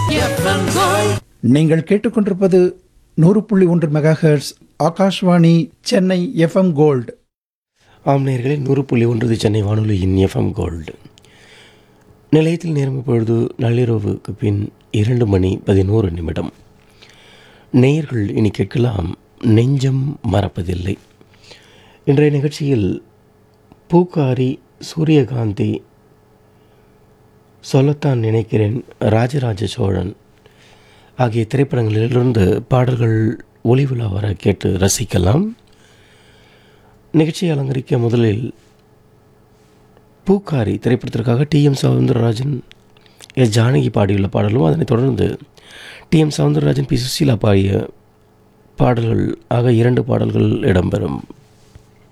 FM gold நீங்கள் கேட்டுக்கொண்டிருப்பது நூறு புள்ளி ஒன்று megahertz Akashvani Chennai F M gold ஆம் நேயர்களே நூறு புள்ளி ஒன்று சென்னை வானொலியின் எஃப்எம் கோல்டு நிலையத்தில் நேரம் இப்பொழுது நள்ளிரவுக்கு பின் இரண்டு மணி பதினோரு நிமிடம் நேயர்கள் இனி கேட்கலாம் நெஞ்சம் மறப்பதில்லை இன்றைய நிகழ்ச்சியில் பூக்காரி சூரியகாந்தி சொல்லத்தான் நினைக்கிறேன் ராஜராஜ சோழன் ஆகிய திரைப்படங்களிலிருந்து பாடல்கள் ஒளிவிழா வர கேட்டு ரசிக்கலாம் நிகழ்ச்சியை அலங்கரிக்க முதலில் பூக்காரி திரைப்படத்திற்காக T M Soundararajan S Janaki பாடியுள்ள பாடலும் அதனைத் தொடர்ந்து T M Soundararajan P Susheela பாடிய பாடல்கள் ஆக இரண்டு பாடல்கள் இடம்பெறும்